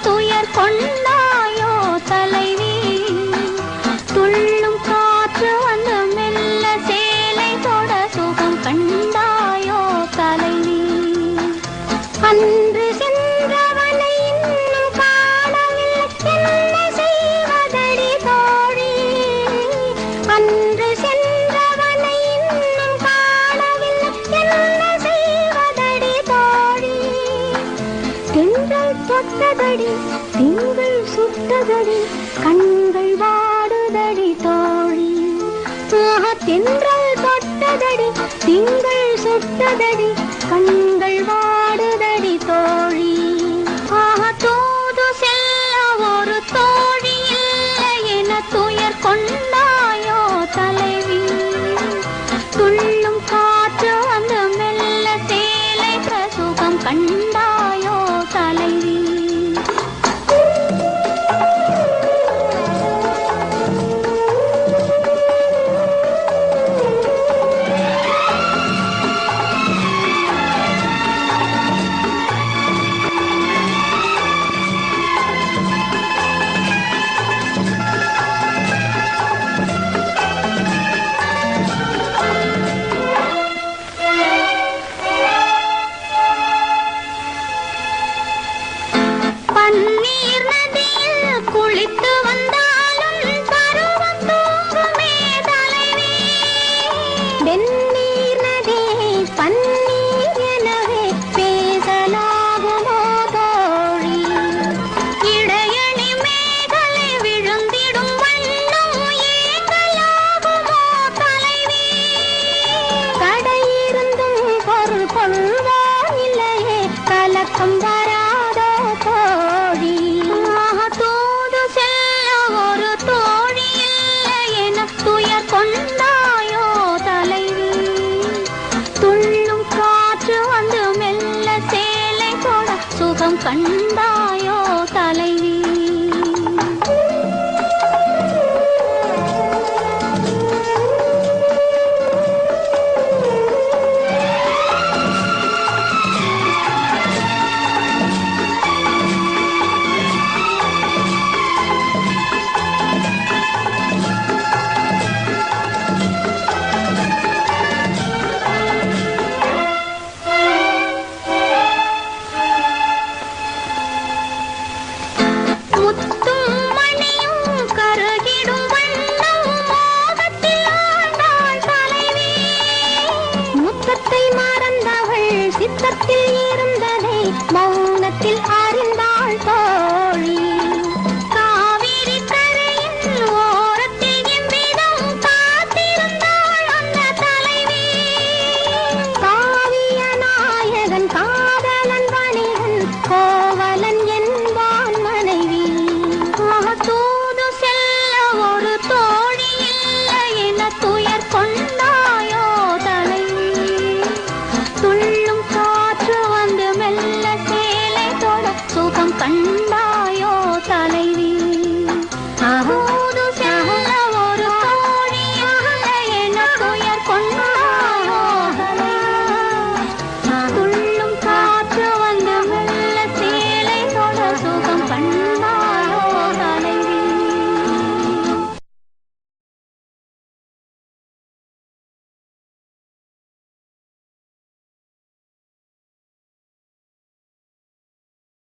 துயர் கொண்டாயோ தலைவி துள்ளும் காற்று வந்து மெல்ல சேலை தொட சுகம் கண்டாயோ தலைவி அன்று சென்றவனை இன்னும் காணவில்லை என்ன செய்வதடி தோழி அன்று சென்றவனை இன்னும் காணவில்லை என்ன செய்வதடி தோழி தென்றல் தொட்டதடி திங்கள் சுட்டதடி கண்கள் வாடுதடி தோழி ஆஹா, தென்றல் தொட்டதடி திங்கள் சுட்டதடி கண்கள் வாடுதடி தோழி ஆஹா, தூது செல்ல ஒரு தோழி இல்லை என துயர் கொண்டாயோ தலைவி துள்ளும் காற்று வந்து மெல்ல சேலை பிரசுகம் கண்டாயோ தலைவி பன்னீர் நதியில் குளித்து வந்தாலும் பருவம் தூங்குமே தலைவி வெந்நீர் நதி பன்னீர் எனவே பேசலாகுமோ தோழி இடையணி மேகலை விழுந்திடும் வண்ணம் ஏங்கலாகுமோ தலைவி கடையிருந்தும் பொருள் கொள்வோம் இல்லையே கலக்கம் வராதோ தோழி ஆஹா, தூது செல்ல ஒரு தோழி இல்லை என துயர் கொண்டாயோ தலைவி துள்ளும் காற்று வந்து மெல்ல சேலை போட சுகம் கண்டாயோ தலைவி முத்தும் மணியும் கருகிடும் வண்ணம் மோகத்தில் ஆண்டாள் தலைவி முத்தத்தை மறந்தவள் சித்தத்தில் இருந்ததை மௌனத்தில் அறிந்தாள் தோழி காவிரி கரையின் ஓரத்தில் எவ்விதம் காத்திருந்தாள் அந்த தலைவி காவிய நாயகன் காதலன் வணிகன் கோவலன்